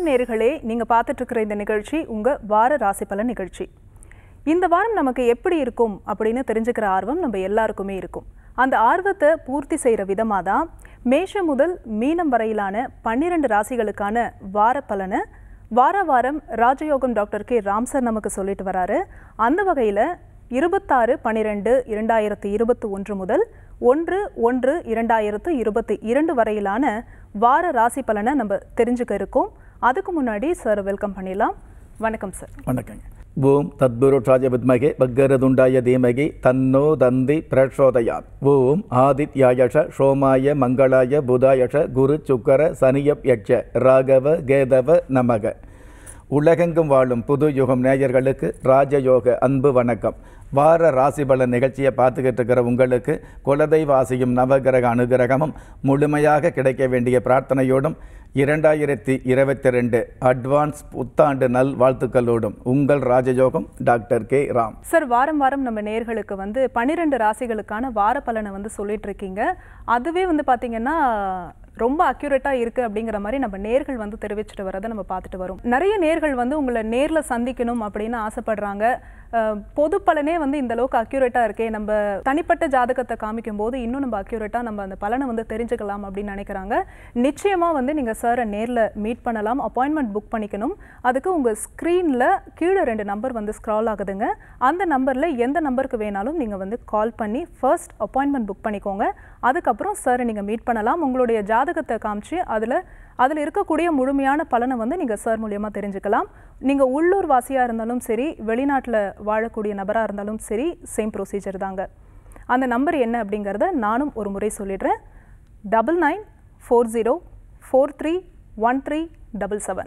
வணக்கம் நேர்களே நீங்கள் பார்த்துட்டு இருக்கிற இந்த நிகழ்ச்சி உங்கள் வார ராசி பலன் நிகழ்ச்சி இந்த வாரம் நமக்கு எப்படி இருக்கும் அப்படின்னு தெரிஞ்சுக்கிற ஆர்வம் நம்ம எல்லாருக்குமே இருக்கும் அந்த ஆர்வத்தை பூர்த்தி செய்கிற விதமாக தான் மேஷம் முதல் மீனம் வரையிலான பன்னிரெண்டு ராசிகளுக்கான வார பலனை வார வாரம் ராஜயோகம் டாக்டர் கே ராம் சார் நமக்கு சொல்லிட்டு வராரு அந்த வகையில் இருபத்தாறு பன்னிரெண்டு இரண்டாயிரத்தி இருபத்தி ஒன்று முதல் ஒன்று ஒன்று இரண்டாயிரத்து இருபத்தி இரண்டு வரையிலான வார ராசி பலனை நம்ம தெரிஞ்சுக்க இருக்கோம் அதுக்கு முன்னாடி சார் வெல்கம் பண்ணிடலாம் வணக்கம் சார் வணக்கங்க ஓம் தத்புருஷாய வித்மகே பக்கரதுண்டாய தீமகி தன்னோ தந்தி பிரச்சோதயாத் ஓம் ஆதித்யாயஷ சோமாய மங்களாய புதாயஷ குரு சுக்கர சனியப் யட்ச ராகவ கேதவ நமக உலகெங்கும் வாழும் புது யுகம் நேயர்களுக்கு ராஜயோக அன்பு வணக்கம் வார ராசிபலன் நிகழ்ச்சியை பார்த்துக்கிட்டு இருக்கிற உங்களுக்கு குலதெய்வாசியும் நவகிரக அனுகிரகமும் முழுமையாக கிடைக்க வேண்டிய பிரார்த்தனையோடும் இரண்டாயிரத்தி இருபத்தி ரெண்டு அட்வான்ஸ் புத்தாண்டு நல் வாழ்த்துக்களோடும் உங்கள் ராஜயோகம் டாக்டர் கே ராம் சார் வாரம் வாரம் நம்ம நேர்களுக்கு வந்து பன்னிரெண்டு ராசிகளுக்கான வார பலனை வந்து சொல்லிட்டு இருக்கீங்க அதுவே வந்து பார்த்தீங்கன்னா ரொம்ப அக்யூரேட்டாக இருக்குது அப்படிங்கிற மாதிரி நம்ம நேர்கள் வந்து தெரிவிச்சுட்டு வரதை நம்ம பார்த்துட்டு வரோம் நிறைய நேர்கள் வந்து உங்களை நேரில் சந்திக்கணும் அப்படின்னு ஆசைப்படுறாங்க அஹ், பொது பலனே வந்து இந்த அளவுக்கு அக்யூரேட்டாக இருக்கே நம்ம தனிப்பட்ட ஜாதகத்தை காமிக்கும் போது இன்னும் நம்ம அக்யூரேட்டாக நம்ம அந்த பலனை வந்து தெரிஞ்சுக்கலாம் அப்படின்னு நினைக்கிறாங்க நிச்சயமாக வந்து நீங்கள் சாரை நேரில் மீட் பண்ணலாம் அப்பாயின்மெண்ட் புக் பண்ணிக்கணும் அதுக்கு உங்கள் ஸ்க்ரீனில் கீழே ரெண்டு நம்பர் வந்து ஸ்க்ரால் ஆகுதுங்க அந்த நம்பரில் எந்த நம்பருக்கு வேணாலும் நீங்கள் வந்து கால் பண்ணி ஃபர்ஸ்ட் அப்பாயின்மெண்ட் புக் பண்ணிக்கோங்க அதுக்கப்புறம் சாரை நீங்கள் மீட் பண்ணலாம் உங்களுடைய ஜாதகத்தை காமிச்சு அதில் அதில் இருக்கக்கூடிய முழுமையான பலனை வந்து நீங்கள் சார் மூலியமாக தெரிஞ்சுக்கலாம் நீங்கள் உள்ளூர் வாசியாக இருந்தாலும் சரி வெளிநாட்டில் வாழக்கூடிய நபராக இருந்தாலும் சரி சேம் ப்ரொசீஜர் தாங்க அந்த நம்பர் என்ன அப்படிங்கிறத நானும் ஒரு முறை சொல்லிடுறேன் double nine four zero four three one three double seven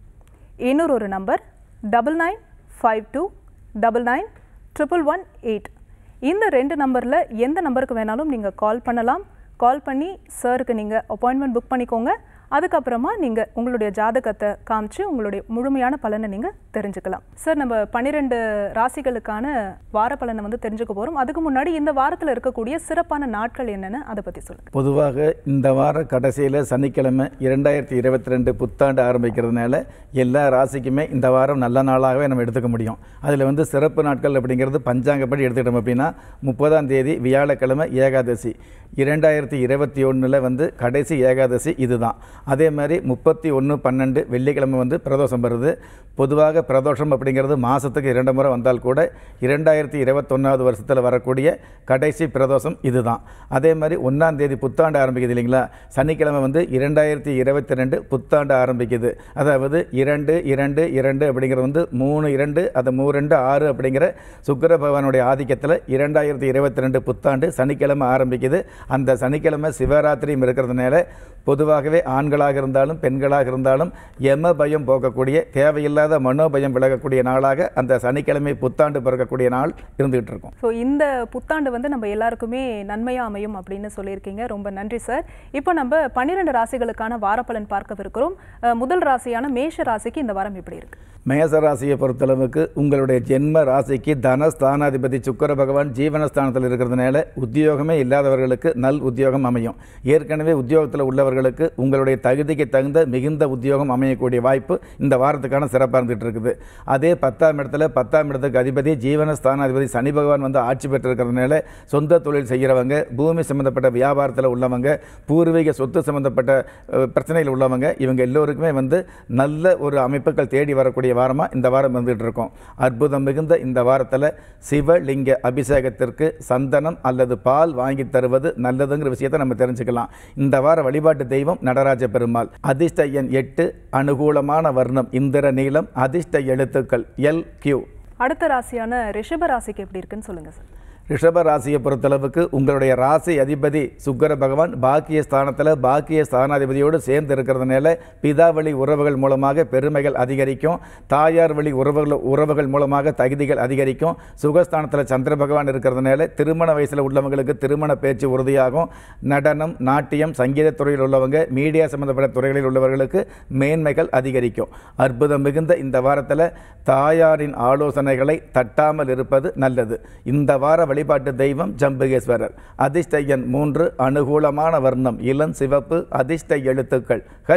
இன்னொரு ஒரு number double nine five two double nine triple one eight இந்த ரெண்டு நம்பரில் எந்த நம்பருக்கு வேணாலும் நீங்கள் கால் பண்ணலாம் கால் பண்ணி சாருக்கு நீங்கள் அப்பாயின்மெண்ட் புக் பண்ணிக்கோங்க அதுக்கப்புறமா நீங்கள் உங்களுடைய ஜாதகத்தை காமிச்சு உங்களுடைய முழுமையான பலனை நீங்கள் தெரிஞ்சுக்கலாம் சார் நம்ம பன்னிரெண்டு ராசிகளுக்கான வார பலனை வந்து தெரிஞ்சுக்க போகிறோம் அதுக்கு முன்னாடி இந்த வாரத்தில் இருக்கக்கூடிய சிறப்பான நாட்கள் என்னென்னு அதை பற்றி சொல்லுங்கள் பொதுவாக இந்த வார கடைசியில் சனிக்கிழமை இரண்டாயிரத்தி இருபத்தி ரெண்டு புத்தாண்டு ஆரம்பிக்கிறதுனால எல்லா ராசிக்குமே இந்த வாரம் நல்ல நாளாகவே நம்ம எடுத்துக்க முடியும் அதில் வந்து சிறப்பு நாட்கள் அப்படிங்கிறது பஞ்சாங்கப்படி எடுத்துக்கிட்டோம் அப்படின்னா முப்பதாம் தேதி வியாழக்கிழமை ஏகாதசி இரண்டாயிரத்தி இருபத்தி ஒன்றில் வந்து கடைசி ஏகாதசி இதுதான் அதே மாதிரி முப்பத்தி ஒன்று பன்னெண்டு வெள்ளிக்கிழமை வந்து பிரதோஷம் வருது பொதுவாக பிரதோஷம் அப்படிங்கிறது மாதத்துக்கு இரண்டு முறை வந்தால் கூட இரண்டாயிரத்தி இருபத்தொன்னாவது வருஷத்தில் வரக்கூடிய கடைசி பிரதோஷம் இதுதான் அதே மாதிரி ஒன்றாம் தேதி புத்தாண்டு ஆரம்பிக்குது இல்லைங்களா சனிக்கிழமை வந்து இரண்டாயிரத்தி இருபத்தி ரெண்டு புத்தாண்டு ஆரம்பிக்குது அதாவது இரண்டு இரண்டு இரண்டு அப்படிங்கிறது வந்து மூணு இரண்டு அது மூ ரெண்டு ஆறு அப்படிங்கிற சுக்கிர பகவானுடைய ஆதிக்கத்தில் இரண்டாயிரத்தி இருபத்தி ரெண்டு புத்தாண்டு சனிக்கிழமை ஆரம்பிக்குது அந்த சனிக்கிழமை சிவராத்திரியும் இருக்கிறதுனால பொதுவாகவே ஆண்களாக இருந்தாலும் பெண்களாக இருந்தாலும் எம பயம் போக்கக்கூடிய தேவையில்லாத மனோபயம் விலகக்கூடிய நாளாக அந்த சனிக்கிழமை புத்தாண்டு பிறக்கக்கூடிய நாள் இருந்துகிட்டு இருக்கும் ஸோ இந்த புத்தாண்டு வந்து நம்ம எல்லாருக்குமே நன்மையாக அமையும் அப்படின்னு சொல்லியிருக்கீங்க ரொம்ப நன்றி சார் இப்போ நம்ம பன்னிரெண்டு ராசிகளுக்கான வாரப்பலன் பார்க்கவிருக்கிறோம் அஹ், முதல் ராசியான மேஷ ராசிக்கு இந்த வாரம் எப்படி இருக்கு மேச ராசியை பொறுத்தளவுக்கு உங்களுடைய ஜென்ம ராசிக்கு தனஸ்தானாதிபதி சுக்கிர பகவான் ஜீவனஸ்தானத்தில் இருக்கிறதுனால உத்தியோகமே இல்லாதவர்களுக்கு நல் உத்தியோகம் அமையும் ஏற்கனவே உத்தியோகத்தில் உள்ளவர்களுக்கு உங்களுடைய தகுதிக்கு தகுந்த மிகுந்த உத்தியோகம் அமையக்கூடிய வாய்ப்பு இந்த வாரத்துக்கான சிறப்பாக இருந்துகிட்டு இருக்குது அதே பத்தாம் இடத்துல பத்தாம் இடத்துக்கு அதிபதி ஜீவனஸ்தானாதிபதி சனி பகவான் வந்து ஆட்சி பெற்றிருக்கிறதுனால சொந்த தொழில் செய்கிறவங்க பூமி சம்மந்தப்பட்ட வியாபாரத்தில் உள்ளவங்க பூர்வீக சொத்து சம்மந்தப்பட்ட அஹ், பிரச்சனையில் உள்ளவங்க இவங்க எல்லோருக்குமே வந்து நல்ல ஒரு அமைப்புகள் தேடி வரக்கூடிய வாரமாக இந்த வாரம் வந்துகிட்டு இருக்கோம் அற்புதம் மிகுந்த இந்த வாரத்தில் சிவலிங்க அபிஷேகத்திற்கு சந்தனம் அல்லது பால் வாங்கி தருவது நல்லதுங்கிற விஷயத்தை நம்ம தெரிஞ்சுக்கலாம் இந்த வார வழிபாட்டு தெய்வம் நடராஜ பெருமாள் அதிர்ஷ்ட எண் எட்டு அனுகூலமான வர்ணம் இந்திர நீளம் அதிர்ஷ்ட எழுத்துக்கள் எல் கியூ அடுத்த ராசியான ரிஷப ராசிக்கு எப்படி இருக்குன்னு சொல்லுங்க சார் ரிஷப ராசியை பொறுத்தளவுக்கு உங்களுடைய ராசி அதிபதி சுக்கிர பகவான் பாக்கிய ஸ்தானத்தில் பாக்கிய ஸ்தானாதிபதியோடு சேர்ந்து இருக்கிறதுனால பிதா வழி உறவுகள் மூலமாக பெருமைகள் அதிகரிக்கும் தாயார் வழி உறவுகள் உறவுகள் மூலமாக தகுதிகள் அதிகரிக்கும் சுகஸ்தானத்தில் சந்திர பகவான் இருக்கிறதுனால திருமண வயசில் உள்ளவங்களுக்கு திருமண பேச்சு உறுதியாகும் நடனம் நாட்டியம் சங்கீத துறையில் உள்ளவங்க மீடியா சம்பந்தப்பட்ட துறைகளில் உள்ளவர்களுக்கு மேன்மைகள் அதிகரிக்கும் அற்புதம் மிகுந்த இந்த வாரத்தில் தாயாரின் ஆலோசனைகளை தட்டாமல் இருப்பது நல்லது இந்த வார வழிபாட்டு தெய்வம் ஜம்புகேஸ்வரர் அதிர்ஷ்ட எண் மூன்று அனுகூலமான வர்ணம் இளம் சிவப்பு அதிர்ஷ்ட எழுத்துக்கள் ஹச்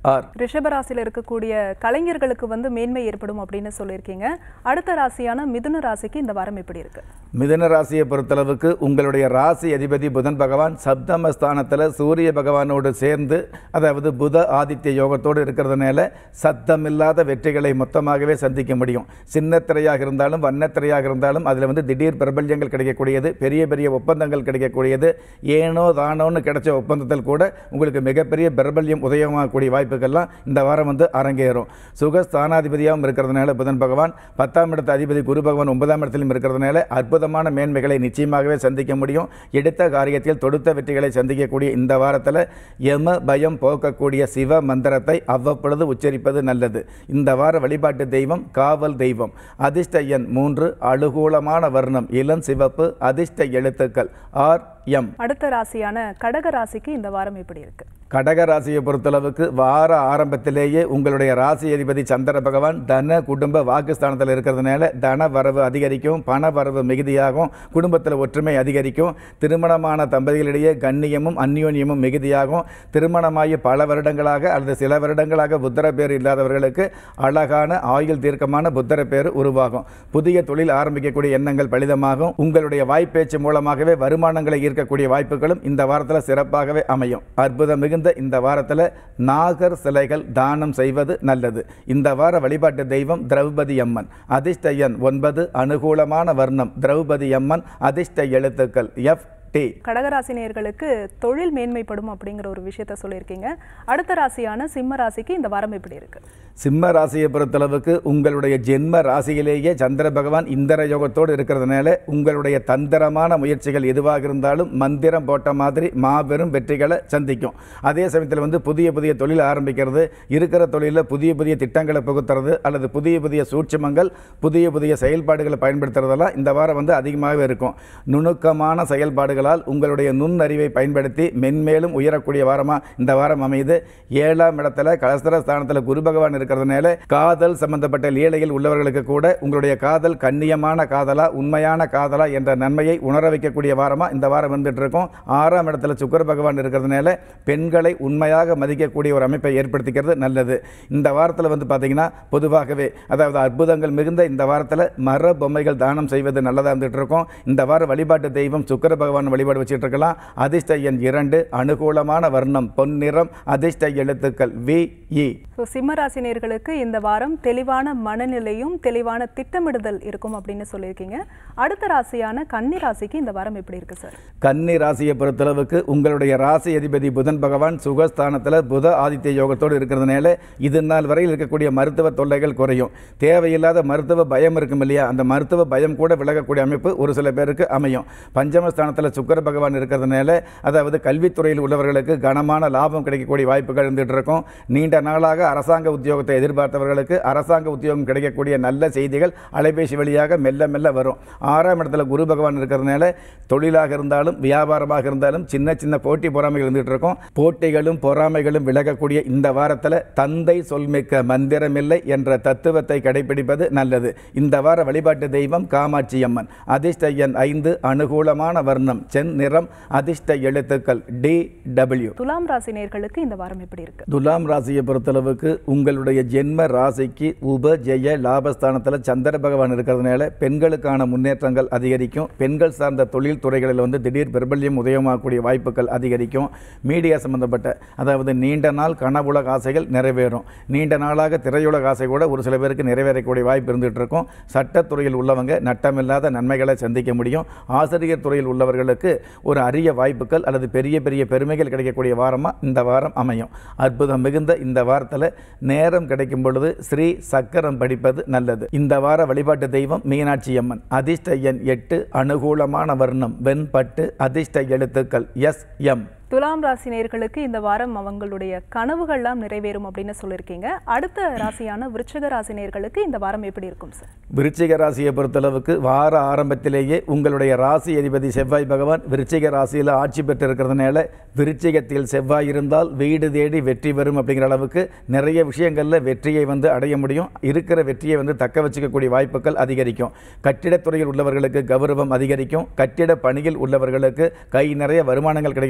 ஆர் ரிஷபராசியில் இருக்கக்கூடிய கலைஞர்களுக்கு வந்து மேன்மை ஏற்படும் அப்படின்னு சொல்லியிருக்கீங்க அடுத்த ராசியான மிதுன ராசிக்கு இந்த வாரம் எப்படி இருக்கு மிதுன ராசியை பொறுத்தளவுக்கு உங்களுடைய ராசி அதிபதி புதன் பகவான் சப்தமஸ்தானத்தில் சூரிய பகவானோடு சேர்ந்து அதாவது புத ஆதித்ய யோகத்தோடு இருக்கிறதுனால சத்தமில்லாத வெற்றிகளை மொத்தமாகவே சந்திக்க முடியும் சின்னத்திரையாக இருந்தாலும் வண்ணத்திரையாக இருந்தாலும் அதில் வந்து திடீர் பிரபல்யங்கள் கிடைக்கக்கூடியது பெரிய பெரிய ஒப்பந்தங்கள் கிடைக்கக்கூடியது ஏனோ தானோன்னு கிடைச்ச ஒப்பந்தத்தில் கூட உங்களுக்கு மிகப்பெரிய பிரபல்யம் உதயமாகக்கூடிய வாய்ப்புகள்லாம் இந்த வாரம் வந்து அரங்கேறும் சுகஸ்தானாதிபதியாகவும் இருக்கிறதுனால புதன் பகவான் பத்தாம் இடத்து அதிபதி குரு பகவான் ஒன்பதாம் இடத்திலும் இருக்கிறதுனால அற்புதமான மேன்மைகளை நிச்சயமாகவே சந்திக்க முடியும் எடுத்த காரியத்தில் தொடுத்த வெற்றிகளை சந்திக்கக்கூடிய இந்த வாரத்தில் யம பயம் போக்கக்கூடிய சிவ மந்திரத்தை அவ்வப்பொழுது உச்சரிப்பது நல்லது இந்த வார வழிபாட்டு தெய்வம் காவல் தெய்வம் அதிர்ஷ்ட எண் மூன்று அழுகூலமான வர்ணம் இளம் சிவப்பு அதிர்ஷ்ட எழுத்துக்கள் ஆர் எம் அடுத்த ராசியான கடக ராசிக்கு இந்த வாரம் எப்படி இருக்கு கடக ராசியை பொறுத்தளவுக்கு வார ஆரம்பத்திலேயே உங்களுடைய ராசி அதிபதி சந்திர பகவான் தன குடும்ப வாக்குஸ்தானத்தில் இருக்கிறதுனால தன வரவு அதிகரிக்கும் பண வரவு மிகுதியாகும் குடும்பத்தில் ஒற்றுமை அதிகரிக்கும் திருமணமான தம்பதிகளிடையே கண்ணியமும் அந்யோன்யமும் மிகுதியாகும் திருமணமாகி பல வருடங்களாக அல்லது சில வருடங்களாக புத்தர பேர் இல்லாதவர்களுக்கு அழகான ஆயுள் தீர்க்கமான புத்தர பேர் உருவாகும் புதிய தொழில் ஆரம்பிக்கக்கூடிய எண்ணங்கள் பலிதமாகும் உங்களுடைய வாய்ப்பேச்சு மூலமாகவே வருமானங்களை ஈர்க்கக்கூடிய வாய்ப்புகளும் இந்த வாரத்தில் சிறப்பாகவே அமையும் அற்புதம் மிகுந்த இந்த வாரத்தில் நாகர் சிலைகள் தானம் செய்வது நல்லது இந்த வார வழிபாட்டு தெய்வம் திரௌபதி அம்மன் அதிர்ஷ்ட எண் ஒன்பது அனுகூலமான வர்ணம் திரௌபதி அம்மன் அதிர்ஷ்ட எழுத்துக்கள் எஃப் டி கடகராசினியர்களுக்கு தொழில் மேன்மைப்படும் அப்படிங்கிற ஒரு விஷயத்த சொல்லியிருக்கீங்க அடுத்த ராசியான சிம்ம ராசிக்கு இந்த வாரம் எப்படி இருக்கு சிம்ம ராசியை பொறுத்தளவுக்கு உங்களுடைய ஜென்ம ராசியிலேயே சந்திர பகவான் இந்திர யோகத்தோடு இருக்கிறதுனால உங்களுடைய தந்திரமான முயற்சிகள் எதுவாக இருந்தாலும் மந்திரம் போட்ட மாதிரி மாபெரும் வெற்றிகளை சந்திக்கும் அதே சமயத்தில் வந்து புதிய புதிய தொழில் ஆரம்பிக்கிறது இருக்கிற தொழிலில் புதிய புதிய திட்டங்களை புகுத்துறது அல்லது புதிய புதிய சூட்சுமங்கள் புதிய புதிய செயல்பாடுகளை பயன்படுத்துறதெல்லாம் இந்த வாரம் வந்து அதிகமாகவே இருக்கும் நுணுக்கமான செயல்பாடுகளால் உங்களுடைய நுண்ணறிவை பயன்படுத்தி மென்மேலும் உயரக்கூடிய வாரமாக இந்த வாரம் அமையுது ஏழாம் இடத்துல கலஸ்தர ஸ்தானத்தில் குரு பகவான் இருக்கிறதுனால காதல் சம்பந்தப்பட்ட லீலையில் உள்ளவர்களுக்கு கூட உங்களுடைய காதல் கண்ணியமான காதலா உண்மையான காதலா என்ற நன்மையை உணர வைக்கக்கூடிய வாரமா இந்த வாரம் வந்துட்டு இருக்கும் ஆறாம் இடத்துல சுக்கர பகவான் இருக்கிறதுனால பெண்களை உண்மையாக மதிக்கக்கூடிய ஒரு அமைப்பை ஏற்படுத்திக்கிறது நல்லது இந்த வாரத்தில் வந்து பார்த்தீங்கன்னா பொதுவாகவே அதாவது அற்புதங்கள் மிகுந்த இந்த வாரத்தில் மர பொம்மைகள் தானம் செய்வது நல்லதாக இருந்துட்டு இருக்கும் இந்த வார வழிபாட்டு தெய்வம் சுக்கர பகவான் வழிபாடு வச்சுட்டு இருக்கலாம் அதிர்ஷ்ட எண் இரண்டு அனுகூலமான வர்ணம் பொன்னிறம் அதிர்ஷ்ட எழுத்துக்கள் வி இ ஸோ சிம்ம ராசினியர்களுக்கு இந்த வாரம் தெளிவான மனநிலையும் தெளிவான திட்டமிடுதல் இருக்கும் அப்படின்னு சொல்லியிருக்கீங்க அடுத்த ராசியான கன்னி ராசிக்கு இந்த வாரம் எப்படி இருக்கு சார் கன்னி ராசியை பொறுத்தளவுக்கு உங்களுடைய ராசி அதிபதி புதன் பகவான் சுகஸ்தானத்தில் புத ஆதித்ய யோகத்தோடு இருக்கிறதுனால இது நாள் வரையில் இருக்கக்கூடிய மருத்துவ தொல்லைகள் குறையும் தேவையில்லாத மருத்துவ பயம் இருக்கும் இல்லையா அந்த மருத்துவ பயம் கூட விலகக்கூடிய அமைப்பு ஒரு சில பேருக்கு அமையும் பஞ்சமஸ்தானத்தில் சுக்கர பகவான் இருக்கிறதுனால அதாவது கல்வித்துறையில் உள்ளவர்களுக்கு கனமான லாபம் கிடைக்கக்கூடிய வாய்ப்புகள் இருந்துகிட்டு இருக்கும் நீண்ட நாளாக அரசாங்க உத்தியோகத்தை எதிர்பார்த்தவர்களுக்கு அரசாங்க உத்தியோகம் கிடைக்கக்கூடிய நல்ல செய்திகள் அலைபேசி வழியாக மெல்ல மெல்ல வரும் ஆறாம் இடத்துல குரு பகவான் இருக்கிறதுனால தொழிலாக இருந்தாலும் வியாபாரமாக இருந்தாலும் சின்ன சின்ன போட்டி பொறாமைகள் இருந்துகிட்டு இருக்கும் போட்டிகளும் பொறாமைகளும் விலகக்கூடிய இந்த வாரத்தில் தந்தை சொல்மிக்க மந்திரமில்லை என்ற தத்துவத்தை கடைபிடிப்பது நல்லது இந்த வார வழிபாட்டு தெய்வம் காமாட்சி அம்மன் அதிர்ஷ்ட எண் ஐந்து அனுகூலமான வர்ணம் சென் நிறம் அதிர்ஷ்ட எழுத்துக்கள் டி டபிள்யூ துலாம் ராசினியர்களுக்கு இந்த வாரம் எப்படி இருக்கு துலாம் ராசியை பொறுத்தளவுக்கு உங்களுடைய ஜென்ம ராசிக்கு உப ஜெய லாபஸ்தானத்தில் சந்திர பகவான் இருக்கிறதுனால பெண்களுக்கான முன்னேற்றங்கள் அதிகரிக்கும் பெண்கள் சார்ந்த தொழில் துறைகளில் வந்து திடீர் பிரபல்யம் உதயமாகக்கூடிய வாய்ப்புகள் அதிகரிக்கும் மீடியா சம்பந்தப்பட்ட அதாவது நீண்ட நாள் கனவுலக ஆசைகள் நிறைவேறும் நீண்ட நாளாக திரையுலக ஆசை கூட ஒரு சில பேருக்கு நிறைவேறக்கூடிய வாய்ப்பு இருந்துகிட்டு இருக்கும் சட்டத்துறையில் உள்ளவங்க நட்டமில்லாத நன்மைகளை சந்திக்க முடியும் ஆசிரியர் துறையில் உள்ளவர்களுக்கு ஒரு அரிய வாய்ப்புகள் அல்லது பெரிய பெரிய பெருமைகள் கிடைக்கக்கூடிய வாரமாக இந்த வாரம் அமையும் அற்புதம் மிகுந்த இந்த வாரத்தில் நேரம் கிடைக்கும் பொழுது ஸ்ரீ சக்கரம் படிப்பது நல்லது இந்த வார வழிபாட்டு தெய்வம் மீனாட்சி அம்மன் அதிர்ஷ்ட எண் எட்டு அனுகூலமான வர்ணம் வெண்பட்டு அதிர்ஷ்ட எழுத்துக்கள் எஸ் எம் துலாம் ராசினியர்களுக்கு இந்த வாரம் அவங்களுடைய கனவுகள்லாம் நிறைவேறும் அப்படின்னு சொல்லியிருக்கீங்க அடுத்த ராசியான விருச்சிக ராசினியர்களுக்கு இந்த வாரம் எப்படி இருக்கும் சார் விருச்சிக ராசியை பொறுத்தளவுக்கு வார ஆரம்பத்திலேயே உங்களுடைய ராசி அதிபதி செவ்வாய் பகவான் விருச்சிக ராசியில் ஆட்சி பெற்று இருக்கிறதுனால விருச்சிகத்தில் செவ்வாய் இருந்தால் வீடு தேடி வெற்றி வரும் அப்படிங்கிற அளவுக்கு நிறைய விஷயங்களில் வெற்றியை வந்து அடைய முடியும் இருக்கிற வெற்றியை வந்து தக்க வச்சுக்கக்கூடிய வாய்ப்புகள் அதிகரிக்கும் கட்டிடத்துறையில் உள்ளவர்களுக்கு கௌரவம் அதிகரிக்கும் கட்டிட பணியில் உள்ளவர்களுக்கு கை நிறைய வருமானங்கள் கிடைக்கக்கூடிய வாய்ப்பு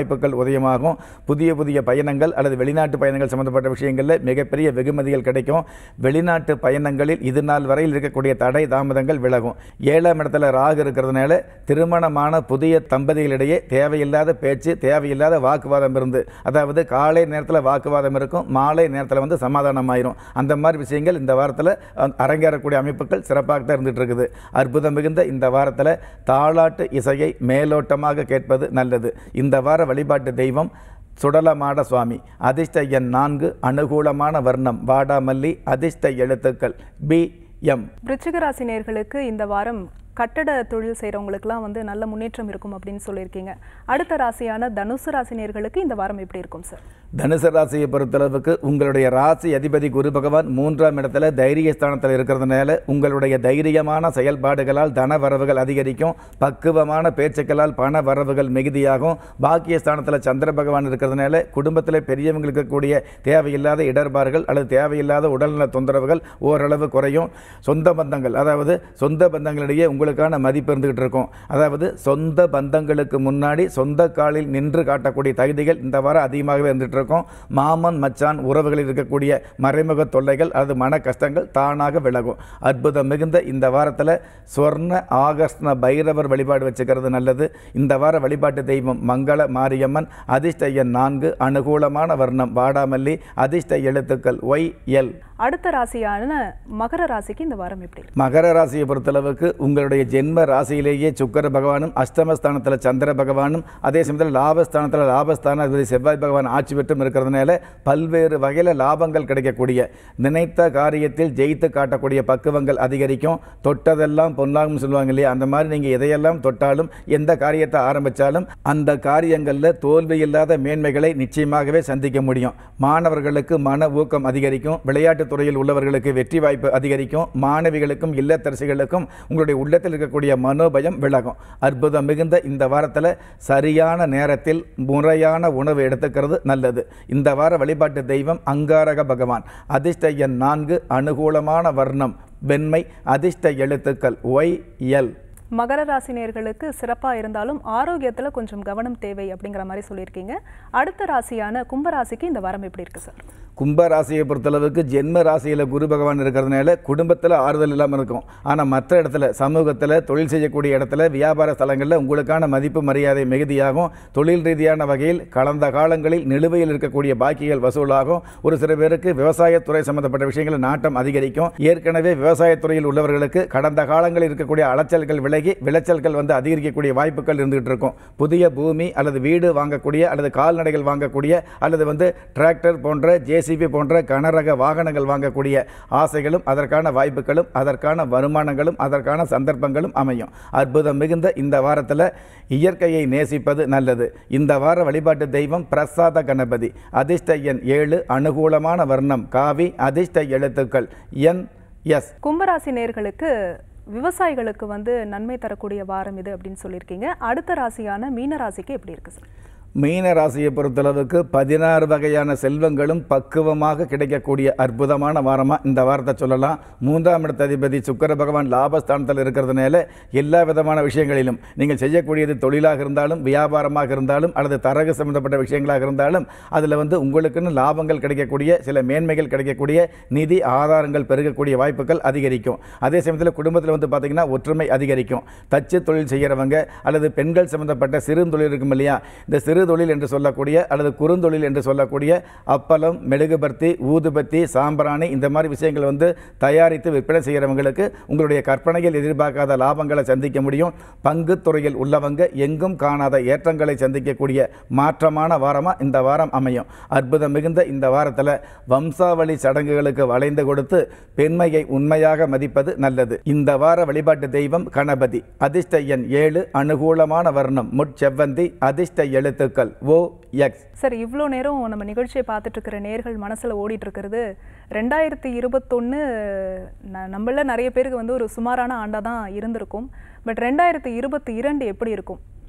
வாய்ப்புகள் உதயமாகும் புதிய புதிய பயணங்கள் அல்லது வெளிநாட்டு பயணங்கள் சம்பந்தப்பட்ட விஷயங்களில் மிகப்பெரிய வெகுமதிகள் கிடைக்கும் வெளிநாட்டு பயணங்களில் இது நாள் வரையில் இருக்கக்கூடிய தடை தாமதங்கள் விலகும் ஏழாம் இடத்துல ராகு இருக்கிறதுனால திருமணமான புதிய தம்பதிகளிடையே தேவையில்லாத பேச்சு தேவையில்லாத வாக்குவாதம் இருந்து அதாவது காலை நேரத்தில் வாக்குவாதம் இருக்கும் மாலை நேரத்தில் வந்து சமாதானம் ஆயிரும் அந்த மாதிரி விஷயங்கள் இந்த வாரத்தில் அரங்கேறக்கூடிய அமைப்புகள் சிறப்பாக தான் இருந்துட்டு இருக்குது அற்புதம் மிகுந்த இந்த வாரத்தில் தாளாட்டு இசையை மேலோட்டமாக கேட்பது நல்லது இந்த வார வழிபாட்டு தெய்வம் சுடலமாட சுவாமி அதிர்ஷ்ட எண் நான்கு அனுகூலமான வர்ணம் வாடாமல்லி அதிர்ஷ்ட எழுத்துக்கள் பி எம் விருச்சிக ராசி நேயர்களுக்கு இந்த வாரம் கட்டட தொழில் செய்கிறவங்களுக்குலாம் வந்து நல்ல முன்னேற்றம் இருக்கும் அப்படின்னு சொல்லியிருக்கீங்க அடுத்த ராசியான தனுசு ராசி நேயர்களுக்கு இந்த வாரம் எப்படி இருக்கும் சார் தனுசு ராசியை பொறுத்தளவுக்கு உங்களுடைய ராசி அதிபதி குரு பகவான் மூன்றாம் இடத்துல தைரிய ஸ்தானத்தில் இருக்கிறதுனால உங்களுடைய தைரியமான செயல்பாடுகளால் தன வரவுகள் அதிகரிக்கும் பக்குவமான பேச்சுக்களால் பண வரவுகள் மிகுதியாகும் பாக்கிய ஸ்தானத்தில் சந்திர பகவான் இருக்கிறதுனால குடும்பத்தில் பெரியவங்களுக்கு இருக்கக்கூடிய தேவையில்லாத இடர்பாடுகள் அல்லது தேவையில்லாத உடல்நல தொந்தரவுகள் ஓரளவு குறையும் சொந்த பந்தங்கள் அதாவது சொந்த பந்தங்களிடையே உங்களுக்கான மதிப்பு இருந்துகிட்டு இருக்கும் அதாவது சொந்த பந்தங்களுக்கு முன்னாடி சொந்த காலில் நின்று காட்டக்கூடிய தகுதிகள் இந்த வாரம் அதிகமாகவே இருந்துட்டு இருக்கும் மாமன் மச்சான் உறவுகளில் இருக்கக்கூடிய மறைமுக தொல்லைகள் அல்லது மன கஷ்டங்கள் தானாக விலகும் அற்புதம் மிகுந்த இந்த வாரத்தில் ஸ்வர்ண ஆகர்ஷ்ண பைரவர் வழிபாடு வச்சுக்கிறது நல்லது இந்த வார வழிபாட்டு தெய்வம் மங்கள மாரியம்மன் அதிர்ஷ்ட எண் நான்கு அனுகூலமான வர்ணம் வாடாமல்லி அதிர்ஷ்ட எழுத்துக்கள் ஒய் எல் அடுத்த ராசியான மகர ராசிக்கு இந்த வாரம் எப்படி இருக்கும் மகர ராசியை பொறுத்தளவுக்கு உங்களுடைய ஜென்ம ராசியிலேயே சுக்கர பகவானும் அஷ்டமஸ்தானத்தில் சந்திர பகவானும் அதே சமயத்தில் லாபஸ்தானத்தில் லாபஸ்தான அதிபதி செவ்வாய் பகவான் ஆட்சி பெற்றும் இருக்கிறதுனால பல்வேறு வகையில் லாபங்கள் கிடைக்கக்கூடிய நினைத்த காரியத்தில் ஜெயித்து காட்டக்கூடிய பக்குவங்கள் அதிகரிக்கும் தொட்டதெல்லாம் பொன்னாகும் சொல்லுவாங்க இல்லையா அந்த மாதிரி நீங்கள் எதையெல்லாம் தொட்டாலும் எந்த காரியத்தை ஆரம்பித்தாலும் அந்த காரியங்களில் தோல்வி இல்லாத மேன்மைகளை நிச்சயமாகவே சந்திக்க முடியும் மாணவர்களுக்கு மன ஊக்கம் அதிகரிக்கும் விளையாட்டுத் துறையில் உள்ளவர்களுக்கு வெற்றி வாய்ப்பு அதிகரிக்கும் மாணவிகளுக்கும் இல்லத்தரசிகளுக்கும் உங்களுடைய உள்ளத்தில் இருக்கக்கூடிய மனோபயம் விலகும் அற்புதம் மிகுந்த இந்த வாரத்தில் சரியான நேரத்தில் முறையான உணவு எடுத்துக்கிறது நல்லது இந்த வார வழிபாட்டு தெய்வம் அங்காரக பகவான் அதிர்ஷ்ட எண் நான்கு அனுகூலமான வர்ணம் வெண்மை அதிர்ஷ்ட எழுத்துக்கள் ஒய் எல் மகர ராசி நேயர்களுக்கு சிறப்பாக இருந்தாலும் ஆரோக்கியத்தில் கொஞ்சம் கவனம் தேவை அப்படிங்கிற மாதிரி சொல்லியிருக்கீங்க அடுத்த ராசியான கும்பராசிக்கு இந்த வாரம் எப்படி இருக்கு சார் கும்ப ராசியை பொறுத்தளவுக்கு ஜென்ம ராசியில் குரு பகவான் இருக்கிறதுனால குடும்பத்தில் ஆறுதல் இல்லாமல் இருக்கும் ஆனால் மற்ற இடத்துல சமூகத்தில் தொழில் செய்யக்கூடிய இடத்துல வியாபார ஸ்தலங்களில் உங்களுக்கான மதிப்பு மரியாதை மிகுதியாகும் தொழில் ரீதியான வகையில் கடந்த காலங்களில் நிலுவையில் இருக்கக்கூடிய பாக்கிகள் வசூலாகும் ஒரு சில பேருக்கு விவசாயத்துறை சம்பந்தப்பட்ட விஷயங்கள் நாட்டம் அதிகரிக்கும் ஏற்கனவே விவசாயத்துறையில் உள்ளவர்களுக்கு கடந்த காலங்களில் இருக்கக்கூடிய அலைச்சல்கள் விலகி விளைச்சல்கள் வந்து அதிகரிக்கக்கூடிய வாய்ப்புகள் இருந்துகிட்டு இருக்கும் புதிய பூமி அல்லது வீடு வாங்கக்கூடிய அல்லது கால்நடைகள் வாங்கக்கூடிய அல்லது வந்து டிராக்டர் போன்ற ஜேசிபி போன்ற கனரக வாகனங்கள் வாங்கக்கூடிய ஆசைகளும் அதற்கான வாய்ப்புகளும் அதற்கான வருமானங்களும் அதற்கான சந்தர்ப்பங்களும் அமையும் அற்புதம் மிகுந்த இந்த வாரத்தில் இயற்கையை நேசிப்பது நல்லது இந்த வார வழிபாட்டு தெய்வம் பிரசாத கணபதி அதிர்ஷ்ட எண் ஏழு அனுகூலமான வர்ணம் காவி அதிர்ஷ்ட எழுத்துக்கள் என் எஸ் கும்பராசி நேர்களுக்கு விவசாயிகளுக்கு வந்து நன்மை தரக்கூடிய வாரம் இது அப்படின்னு சொல்லியிருக்கீங்க அடுத்த ராசியான மீன ராசிக்கு எப்படி இருக்கு சார் மீன ராசியை பொறுத்தளவுக்கு பதினாறு வகையான செல்வங்களும் பக்குவமாக கிடைக்கக்கூடிய அற்புதமான வாரமாக இந்த வாரத்தை சொல்லலாம் மூன்றாம் இடத்த அதிபதி சுக்கர பகவான் லாபஸ்தானத்தில் இருக்கிறதுனால எல்லா விதமான விஷயங்களிலும் நீங்கள் செய்யக்கூடியது தொழிலாக இருந்தாலும் வியாபாரமாக இருந்தாலும் அல்லது தரகு சம்பந்தப்பட்ட விஷயங்களாக இருந்தாலும் அதில் வந்து உங்களுக்குன்னு லாபங்கள் கிடைக்கக்கூடிய சில மேன்மைகள் கிடைக்கக்கூடிய நிதி ஆதாரங்கள் பெருகக்கூடிய வாய்ப்புகள் அதிகரிக்கும் அதே சமயத்தில் குடும்பத்தில் வந்து பார்த்திங்கன்னா ஒற்றுமை அதிகரிக்கும் தச்சு தொழில் செய்கிறவங்க அல்லது பெண்கள் சம்பந்தப்பட்ட சிறு தொழில் இருக்கும் இல்லையா இந்த சிறு தொழில் என்று சொல்லக்கூடிய அல்லது குறுந்தொழில் என்று சொல்லக்கூடிய அப்பளம் மெழுகுபர்த்தி ஊதுபத்தி சாம்பிராணி இந்த மாதிரி விஷயங்கள் வந்து தயாரித்து விற்பனை செய்கிறவங்களுக்கு உங்களுடைய கற்பனையில் எதிர்பார்க்காத லாபங்களை சந்திக்க முடியும் பங்கு துறையில் உள்ளவங்க எங்கும் காணாத ஏற்றங்களை சந்திக்கக்கூடிய மாற்றமான வாரமாக இந்த வாரம் அமையும் அற்புதம் மிகுந்த இந்த வாரத்தில் வம்சாவளி சடங்குகளுக்கு வளைந்து கொடுத்து பெண்மையை உண்மையாக மதிப்பது நல்லது இந்த வார வழிபாட்டு தெய்வம் கணபதி அதிர்ஷ்ட எண் ஏழு அனுகூலமான வர்ணம் முட்செவ்வந்தி அதிர்ஷ்ட எழுத்துக்கள் ஓ எக்ஸ் சார் இவ்வளோ நேரம் நம்ம நிகழ்ச்சியை பார்த்துட்டு இருக்கிற நேர்கள் மனசில் ஓடிட்டு இருக்கிறது ரெண்டாயிரத்தி இருபத்தொன்று நம்மள நிறைய பேருக்கு வந்து ஒரு சுமாரான ஆண்டாக தான் இருந்திருக்கும் பட் ரெண்டாயிரத்தி இருபத்தி இரண்டு எப்படி இருக்கும்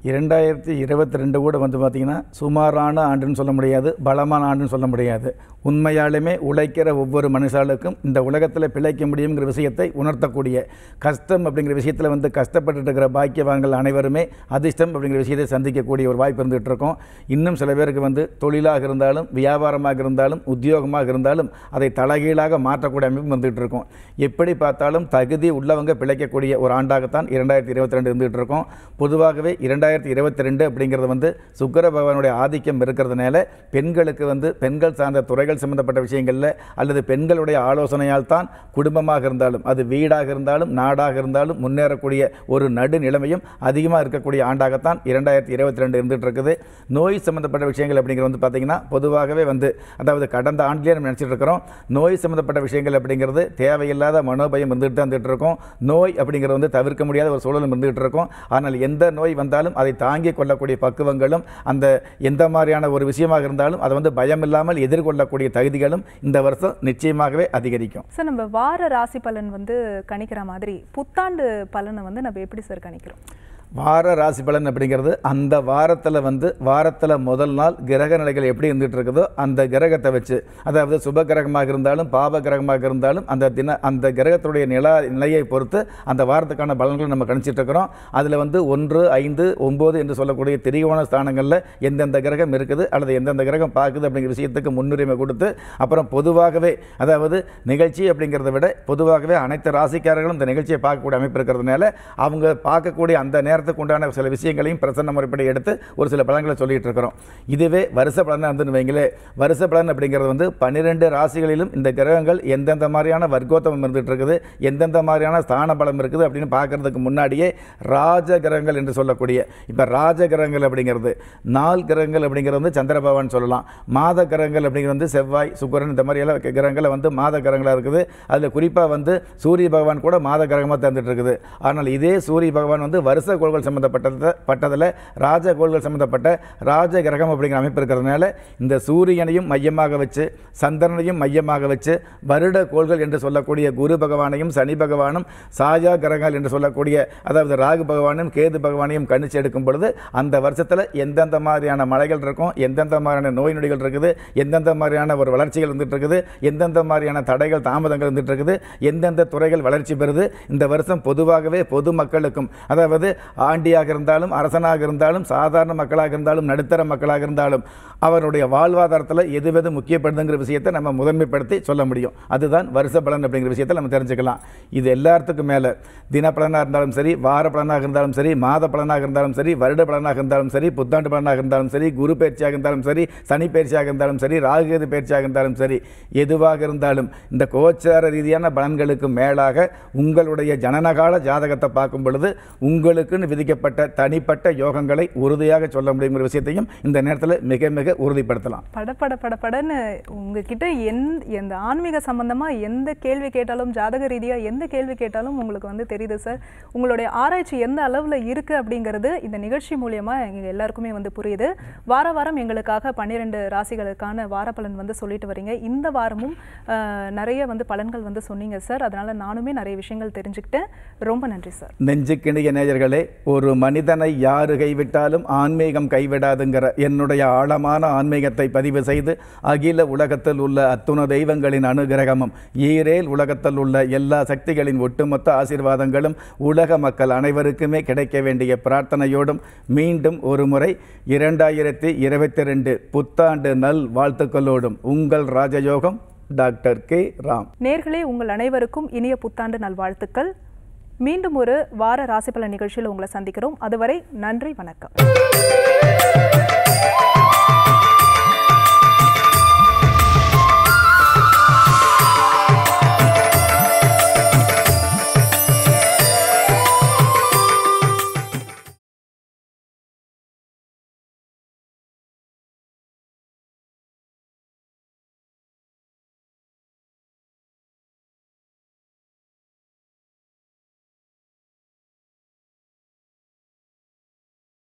இரண்டாயிரத்தி இருபத்தி ரெண்டு கூட வந்து பார்த்திங்கன்னா சுமாரான ஆண்டுன்னு சொல்ல முடியாது பலமான ஆண்டுன்னு சொல்ல முடியாது உண்மையாலுமே உழைக்கிற ஒவ்வொரு மனுஷாளுக்கும் இந்த உலகத்தில் பிழைக்க முடியுங்கிற விஷயத்தை உணர்த்தக்கூடிய கஷ்டம் அப்படிங்கிற விஷயத்தில் வந்து கஷ்டப்பட்டுட்டு இருக்கிற பாக்கியவான்கள் அனைவருமே அதிர்ஷ்டம் அப்படிங்கிற விஷயத்தை சந்திக்கக்கூடிய ஒரு வாய்ப்பு இருந்துகிட்டு இருக்கோம் இன்னும் சில பேருக்கு வந்து தொழிலாக இருந்தாலும் வியாபாரமாக இருந்தாலும் உத்தியோகமாக இருந்தாலும் அதை தலைகீழாக மாற்றக்கூடிய அமைப்பு வந்துகிட்டு இருக்கும் எப்படி பார்த்தாலும் தகுதி உள்ளவங்க பிழைக்கக்கூடிய ஒரு ஆண்டாகத்தான் இரண்டாயிரத்தி இருபத்தி ரெண்டு இருந்துகிட்டு இருக்கோம் பொதுவாகவே இரண்டாயிரத்தி இருபத்தி ரெண்டு அப்படிங்கிறது வந்து சுக்கர பகவானுடைய ஆதிக்கம் இருக்கிறதுனால பெண்களுக்கு வந்து பெண்கள் சார்ந்த துறைகள் சம்பந்தப்பட்ட விஷயங்களில் அல்லது பெண்களுடைய ஆலோசனையால் தான் குடும்பமாக இருந்தாலும் அது வீடாக இருந்தாலும் நாடாக இருந்தாலும் முன்னேறக்கூடிய ஒரு நடுநிலைமையும் அதிகமாக இருக்கக்கூடிய ஆண்டாகத்தான் இரண்டாயிரத்தி இருபத்தி ரெண்டு இருந்துகிட்டு இருக்குது நோய் சம்பந்தப்பட்ட விஷயங்கள் அப்படிங்கிறது வந்து பார்த்திங்கன்னா பொதுவாகவே வந்து அதாவது கடந்த ஆண்டிலே நம்ம நினச்சிட்டு இருக்கிறோம் நோய் சம்பந்தப்பட்ட விஷயங்கள் அப்படிங்கிறது தேவையில்லாத மனோபயம் இருந்துகிட்டு தான் இருந்துகிட்டு இருக்கும் நோய் அப்படிங்கிறது வந்து தவிர்க்க முடியாத ஒரு சூழலும் இருந்துகிட்டு இருக்கும் ஆனால் எந்த நோய் வந்தாலும் அதை தாங்கிக் கொள்ளக்கூடிய பக்குவங்களும் அந்த எந்த மாதிரியான ஒரு விஷயமாக இருந்தாலும் அதை வந்து பயம் இல்லாமல் எதிர்கொள்ளக்கூடிய தகுதிகளும் இந்த வருஷம் நிச்சயமாகவே அதிகரிக்கும் சார் நம்ம வார ராசி பலன் வந்து கணிக்கிற மாதிரி புத்தாண்டு பலனை வந்து நம்ம எப்படி சார் கணிக்கிறோம் வார ராசி பலன் அப்படிங்கிறது அந்த வாரத்தில் வந்து வாரத்தில் முதல் நாள் கிரக நிலைகள் எப்படி இருந்துகிட்டு இருக்குதோ அந்த கிரகத்தை வச்சு அதாவது சுப கிரகமாக இருந்தாலும் பாப கிரகமாக இருந்தாலும் அந்த தின அந்த கிரகத்துடைய நில நிலையை பொறுத்து அந்த வாரத்துக்கான பலன்களை நம்ம கணிச்சிட்டு இருக்கிறோம் அதில் வந்து ஒன்று ஐந்து ஒம்பது என்று சொல்லக்கூடிய திரிகோண ஸ்தானங்களில் எந்தெந்த கிரகம் இருக்குது அல்லது எந்தெந்த கிரகம் பார்க்குது அப்படிங்கிற விஷயத்துக்கு முன்னுரிமை கொடுத்து அப்புறம் பொதுவாகவே அதாவது நிகழ்ச்சி அப்படிங்கிறத விட பொதுவாகவே அனைத்து ராசிக்காரர்களும் இந்த நிகழ்ச்சியை பார்க்கக்கூடிய அமைப்பு இருக்கிறதுனால அவங்க பார்க்கக்கூடிய அந்த நேரத்துக்கு உண்டான சில விஷயங்களையும் பிரசன்ன முறைப்படி எடுத்து ஒரு சில பலன்களை சொல்லிட்டு இருக்கிறோம் இதுவே வருஷ பலனாக இருந்துன்னு வைங்களே வருஷ பலன் அப்படிங்கிறது வந்து பன்னிரெண்டு ராசிகளிலும் இந்த கிரகங்கள் எந்தெந்த மாதிரியான வர்க்கோத்தமம் இருந்துட்டு இருக்குது எந்தெந்த மாதிரியான ஸ்தான பலம் இருக்குது அப்படின்னு பார்க்கறதுக்கு முன்னாடியே ராஜ கிரகங்கள் என்று சொல்லக்கூடிய இப்போ ராஜ கிரகங்கள் அப்படிங்கிறது நாள் கிரகங்கள் அப்படிங்கிறது வந்து சந்திர பகவான் சொல்லலாம் மாத கிரகங்கள் அப்படிங்கிறது வந்து செவ்வாய் சுக்கரன் இந்த மாதிரி எல்லாம் கிரகங்களை வந்து மாத கிரகங்களாக இருக்குது அதில் குறிப்பாக வந்து சூரிய பகவான் கூட மாத கிரகமாக தந்துட்டு இருக்குது ஆனால் இதே சூரிய பகவான் வந்து வருஷ கோள்கள் சம்மந்தப்பட்டது பட்டதில் ராஜ கோள்கள் சம்மந்தப்பட்ட ராஜ கிரகம் அப்படிங்கிற அமைப்பு இருக்கிறதுனால இந்த சூரியனையும் மையமாக வச்சு சந்திரனையும் மையமாக வச்சு வருட கோள்கள் என்று சொல்லக்கூடிய குரு பகவானையும் சனி பகவானும் சாயா கிரகங்கள் என்று சொல்லக்கூடிய அதாவது ராகு பகவானும் கேது பகவானையும் கணிச்சு எடுக்கும் பொழுது அந்த வருஷத்தில் எந்தெந்த மாதிரியான மலைகள் இருக்கும் எந்தெந்த மாதிரியான நோய் நொடிகள் இருக்குது எந்தெந்த மாதிரியான ஒரு வளர்ச்சிகள் இருந்துட்டு இருக்குது எந்தெந்த மாதிரியான தடைகள் தாமதங்கள் இருந்துட்டு இருக்குது எந்தெந்த துறைகள் வளர்ச்சி பெறுது இந்த வருஷம் பொதுவாகவே பொது மக்களுக்கும் அதாவது ஆண்டியாக இருந்தாலும் அரசனாக இருந்தாலும் சாதாரண மக்களாக இருந்தாலும் நடுத்தர மக்களாக இருந்தாலும் அவருடைய வாழ்வாதாரத்தில் எது எது முக்கியப்படுதுங்கிற விஷயத்தை நம்ம முதன்மைப்படுத்தி சொல்ல முடியும் அதுதான் வருஷ பலன் அப்படிங்கிற விஷயத்தை நம்ம தெரிஞ்சுக்கலாம் இது எல்லாத்துக்கும் மேலே தின பலனாக இருந்தாலும் சரி வார பலனாக இருந்தாலும் சரி மாத பலனாக இருந்தாலும் சரி வருட பலனாக இருந்தாலும் சரி புத்தாண்டு பலனாக இருந்தாலும் சரி குரு பயிற்சியாக இருந்தாலும் சரி சனி பயிற்சியாக இருந்தாலும் சரி ராகுகேது பயிற்சியாக இருந்தாலும் சரி எதுவாக இருந்தாலும் இந்த கோச்சார ரீதியான பலன்களுக்கு மேலாக உங்களுடைய ஜனனகால ஜாதகத்தை பார்க்கும் பொழுது உங்களுக்குன்னு விதிக்கப்பட்ட தனிப்பட்ட யோகங்களை உறுதியாக சொல்ல முடியுங்கிற விஷயத்தையும் இந்த நேரத்தில் மிக மிக உறுதிப்படுத்தலாம் படபட படபடன்னு உங்ககிட்ட எந் எந்த ஆன்மீக சம்பந்தமா எந்த கேள்வி கேட்டாலும் ஜாதக ரீதியா எந்த கேள்வி கேட்டாலும் உங்களுக்கு வந்து தெரியுது சார் உங்களுடைய ஆராய்ச்சி எந்த அளவுல இருக்கு அப்படிங்கிறது இந்த நிகழ்ச்சி மூலியமா எங்க எல்லாருக்குமே வந்து புரியுது வார வாரம் எங்களுக்காக பன்னிரெண்டு ராசிகளுக்கான வார பலன் வந்து சொல்லிட்டு வரீங்க இந்த வாரமும் அஹ், நிறைய வந்து பலன்கள் வந்து சொன்னீங்க சார் அதனால நானுமே நிறைய விஷயங்கள் தெரிஞ்சுக்கிட்டேன் ரொம்ப நன்றி சார் நெஞ்சுக்கிணிய நேயர்களே ஒரு மனிதனை யாரு கைவிட்டாலும் ஆன்மீகம் கைவிடாதுங்கிற என்னுடைய ஆழமான ஆன்மீகத்தை பதிவு செய்து அகில உலகத்தில் உள்ள அத்துண தெய்வங்களின் அனுகிரகமும் ஈரேல் உலகத்தில் உள்ள எல்லா சக்திகளின் ஒட்டுமொத்த ஆசீர்வாதங்களும் உலக மக்கள் அனைவருக்குமே கிடைக்க வேண்டிய பிரார்த்தனையோடும் மீண்டும் ஒரு முறை இரண்டாயிரத்தி இருபத்தி ரெண்டு புத்தாண்டு நல் வாழ்த்துக்களோடும் உங்கள் ராஜயோகம் டாக்டர் கே ராம் நேர்களே உங்கள் அனைவருக்கும் இனிய புத்தாண்டு நல்வாழ்த்துக்கள் மீண்டும் ஒரு வார ராசிபலன் நிகழ்ச்சியில் உங்களை சந்திக்கிறோம் அதுவரை நன்றி வணக்கம்